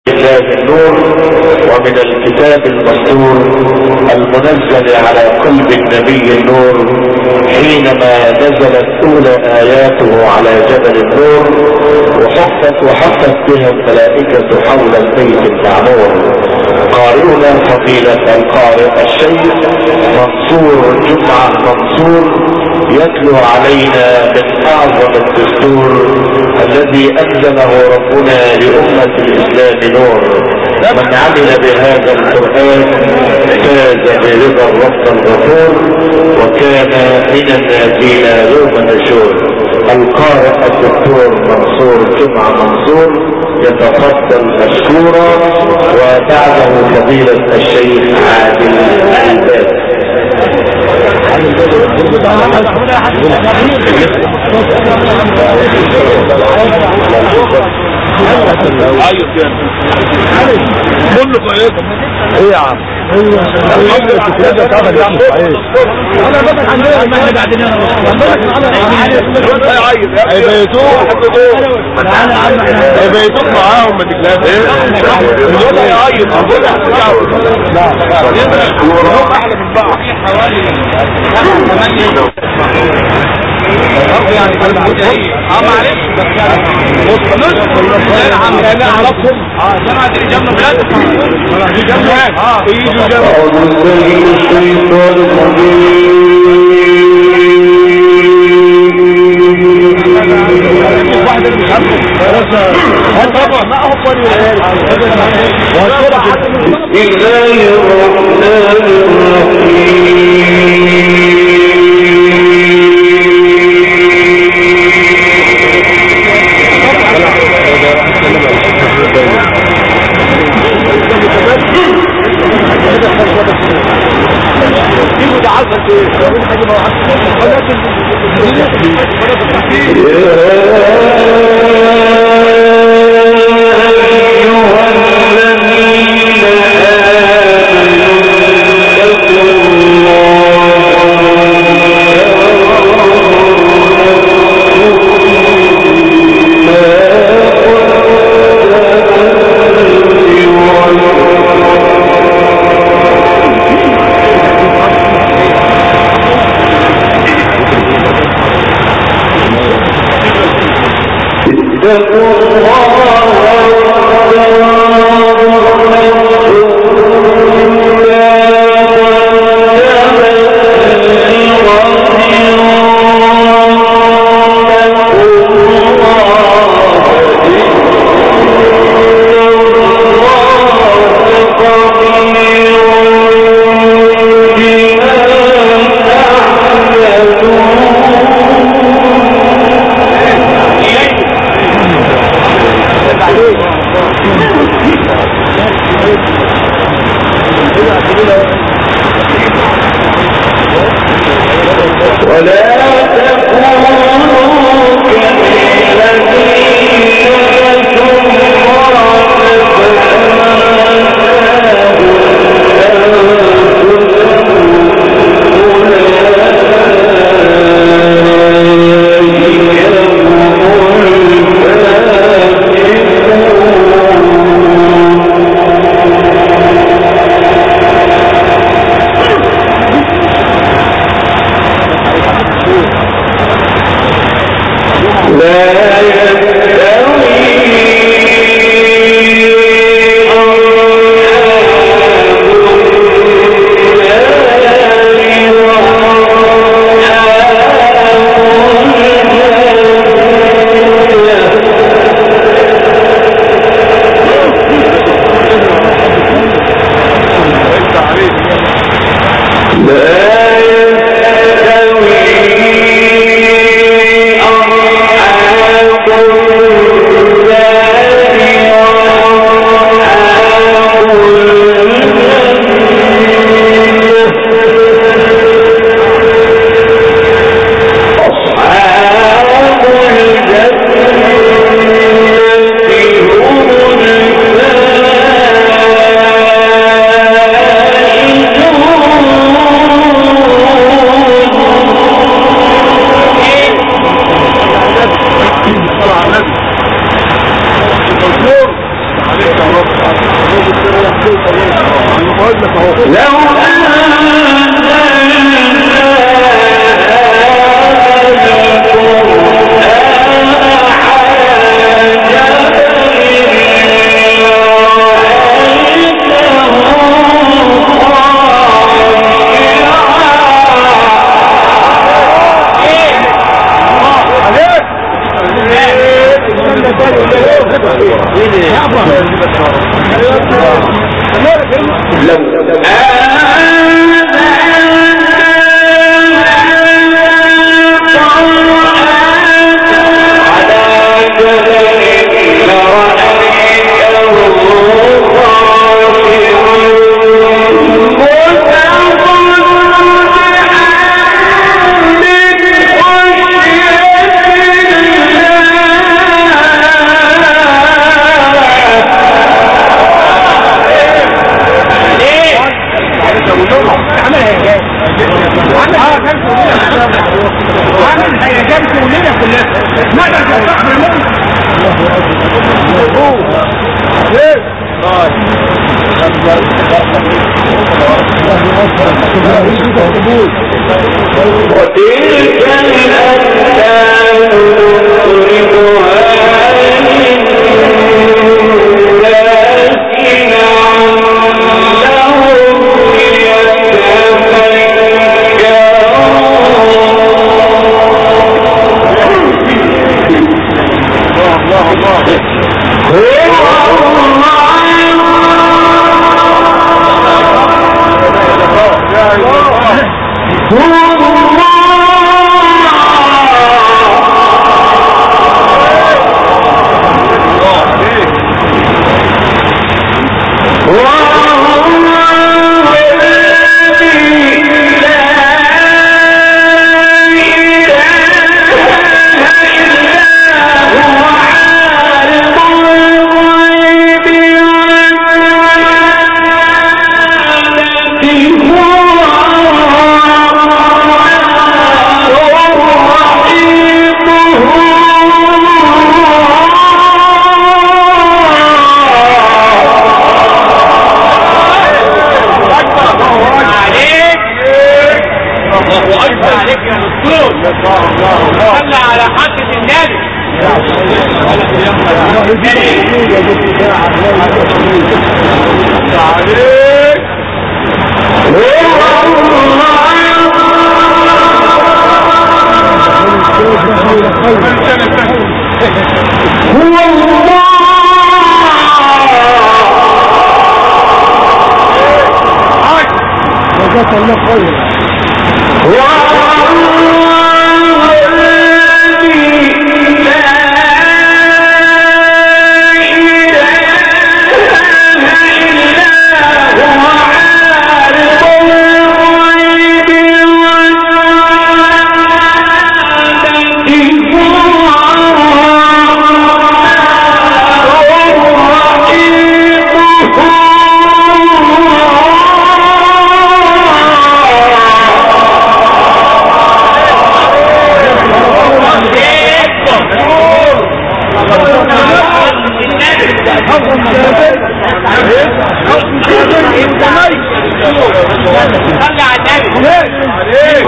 الله النور ومن الكتاب المسطور المنزل على قلب النبي النور حينما نزلت اولى اياته على جبل النور وحفت وحفت بها الملائكة حول البيت المعمور قارئنا فضيلة القارئ الشيخ منصور جمعة منصور يتلو علينا من اعظم الدستور الذي انزله ربنا لامة الاسلام نور من عمل بهذا القرآن فاز برضا الرب الغفور وكان من الناجين يوم النشور القارئ الدكتور منصور جمعة منصور يتفضل مشكورا وبعده فضيلة الشيخ عادل الباب ايوه كده كله كويس ايه يا عم الحمد لله الكتاب بتاعك يا عم صحيح انا بدك عندنا ما احنا قاعدين هيبيتوه هيبيتوك معاهم ما تقلقش الوضع يعيط الوضع هم احلى من بعض يعني اه معلش بص نص يا عم انا اعرفهم اه سمعت الجنة بلاد اه يجوا جنة أعوذ بالله من الشيطان الرجيم واحد اللي مش عارفه طبعا ما هو قولي بسم الله الرحمن Oh لو لو عامل هيجان كلنا كلنا ماذا تستقبل منه وتلك الأمثال نضربها للناس لعلهم عليك الله اكبر عليك يا دكتور صلى على حضرة النبي جزاك الله خير صلى على النبي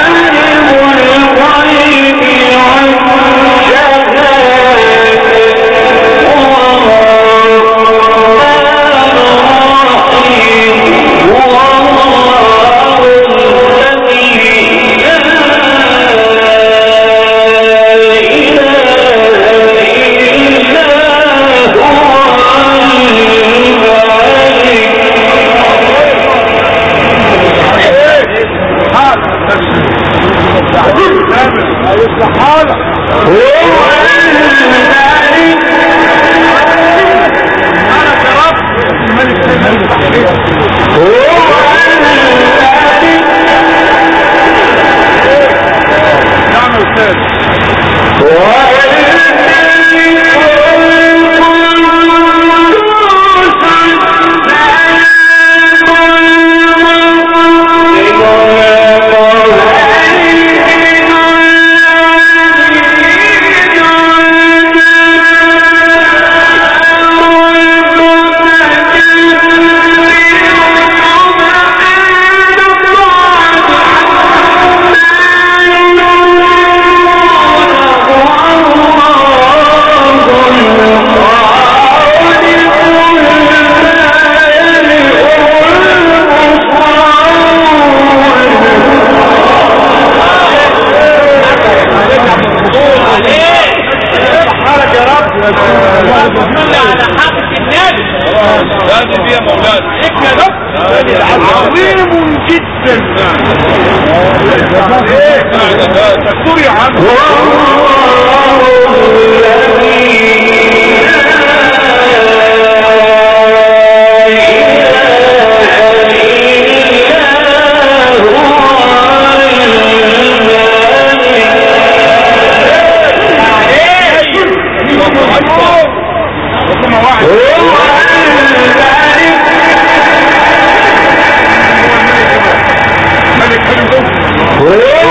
يصلح حالك Oh, لازم دي يا مولانا عظيم جدا دكتور يا عم ملك حلو